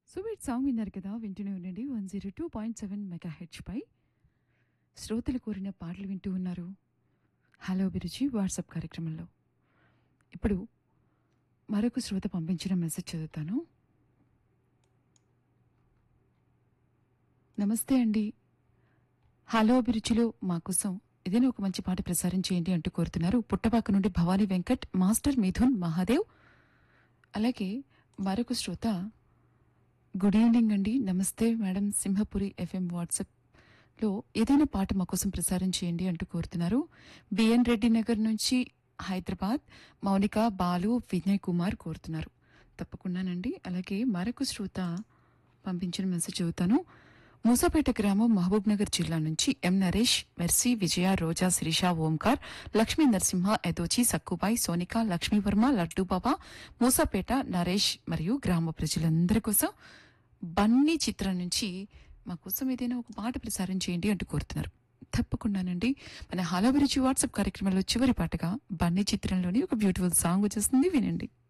సువీట్ song విన్నారు కదా వింటూనే ఉండండి one zero two point seven mega పై శ్రోతలు కోరిన పాటలు వింటూ ఉన్నారు హలో అభిరుచి వాట్సాప్ కార్యక్రమంలో ఇప్పుడు మరొక శ్రోత పంపించిన మెసేజ్ చదువుతాను నమస్తే అండి హలో అభిరుచిలో మా కోసం ఏదైనా ఒక మంచి పాట ప్రసారం చేయండి అంటూ కోరుతున్నారు పుట్టపాక నుండి భవానీ వెంకట్ మాస్టర్ మిథున్ మహాదేవ్ అలాగే మరొక శ్రోత గుడ్ ఈవినింగ్ అండి నమస్తే మేడం సింహపురి ఎఫ్ఎం వాట్సాప్లో ఏదైనా పాట మా కోసం ప్రసారం చేయండి అంటూ కోరుతున్నారు బిఎన్ రెడ్డి నగర్ నుంచి హైదరాబాద్ మౌనిక బాలు వినయ్ కుమార్ కోరుతున్నారు తప్పకుండానండి అలాగే మరొక శ్రోత పంపించిన మెసేజ్ చదువుతాను మూసాపేట గ్రామం మహబూబ్ నగర్ జిల్లా నుంచి ఎం నరేష్ మెర్సీ విజయ రోజా శిరీష ఓంకార్ లక్ష్మీ నరసింహ ఎదోచి సక్కుబాయ్ సోనిక లక్ష్మీవర్మ లడ్డూబాబా మూసాపేట నరేష్ మరియు గ్రామ ప్రజలందరి కోసం బన్నీ చిత్రం నుంచి మా కోసం ఏదైనా ఒక పాట ప్రసారం చేయండి అంటూ కోరుతున్నారు తప్పకుండానండి మన హలో అభిరుచి వాట్సాప్ కార్యక్రమంలో చివరి పాటగా బన్నీ చిత్రంలోని ఒక బ్యూటిఫుల్ సాంగ్ వచ్చేస్తుంది వినండి